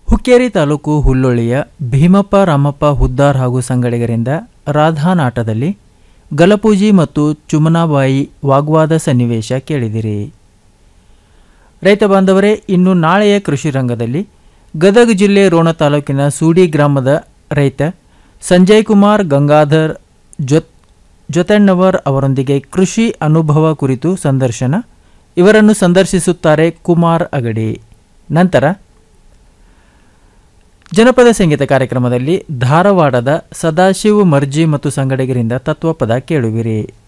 ಹುಕ್ಕೇರಿ ತಾಲೂಕು ಹುಲ್ಲೊಳ್ಳಿಯ ಭೀಮಪ್ಪ ರಾಮಪ್ಪ ಹುದ್ದಾರ್ ಹಾಗೂ ಸಂಗಡಿಗರಿಂದ ರಾಧಾನಾಟದಲ್ಲಿ ಗಲಪೂಜಿ ಮತ್ತು ಚುಮನಾಬಾಯಿ ವಾಗ್ವಾದ ಸನ್ನಿವೇಶ ಕೇಳಿದಿರಿ ರೈತ ಬಾಂಧವರೇ ಇನ್ನು ನಾಳೆಯ ಕೃಷಿ ರಂಗದಲ್ಲಿ ಗದಗ ಜಿಲ್ಲೆ ರೋಣ ತಾಲೂಕಿನ ಸೂಡಿ ಗ್ರಾಮದ ರೈತ ಸಂಜಯ್ ಕುಮಾರ್ ಗಂಗಾಧರ್ ಜೊತ್ ಜೊತೆಣ್ಣವರ್ ಅವರೊಂದಿಗೆ ಕೃಷಿ ಅನುಭವ ಕುರಿತು ಸಂದರ್ಶನ ಇವರನ್ನು ಸಂದರ್ಶಿಸುತ್ತಾರೆ ಕುಮಾರ್ ಅಗಡಿ ನಂತರ ಜನಪದ ಸಂಗೀತ ಕಾರ್ಯಕ್ರಮದಲ್ಲಿ ಧಾರವಾಡದ ಸದಾಶಿವ ಮರ್ಜಿ ಮತ್ತು ಸಂಗಡಿಗರಿಂದ ತತ್ವಪದ ಕೇಳುವಿರಿ